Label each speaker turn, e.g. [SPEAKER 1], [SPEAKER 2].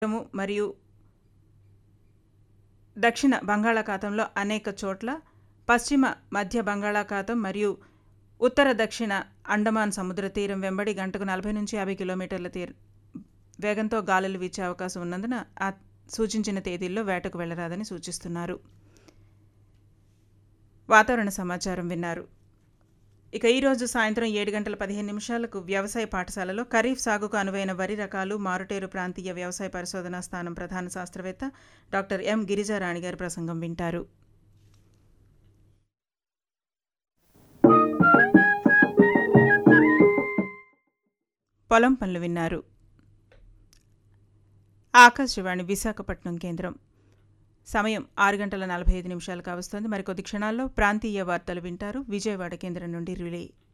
[SPEAKER 1] ము మరియు దక్షిణ బంగాళాఖాతంలో అనేక చోట్ల పశ్చిమ మధ్య బంగాళాఖాతం మరియు ఉత్తర దక్షిణ అండమాన్ సముద్ర తీరం వెంబడి గంటకు నలభై నుంచి యాభై కిలోమీటర్ల తీర్ వేగంతో గాలులు వీచే అవకాశం ఉన్నందున ఆ సూచించిన తేదీల్లో వేటకు వెళ్లరాదని సూచిస్తున్నారు వాతావరణ సమాచారం విన్నారు ఇక ఈరోజు సాయంత్రం ఏడు గంటల పదిహేను నిమిషాలకు వ్యవసాయ పాఠశాలలో ఖరీఫ్ సాగుకు అనువైన వరి రకాలు మారుటేరు ప్రాంతీయ వ్యవసాయ పరిశోధనా స్థానం ప్రధాన శాస్త్రవేత్త డాక్టర్ ఎం గిరిజారాణి గారి ప్రసంగం వింటారు పొలం పనులు విన్నారు ఆకాశవాణి విశాఖపట్నం కేంద్రం సమయం ఆరు గంటల నలభై ఐదు నిమిషాలు కావస్తోంది మరికొద్ది క్షణాల్లో ప్రాంతీయ వార్తలు వింటారు విజయవాడ కేంద్రం నుండి రిలే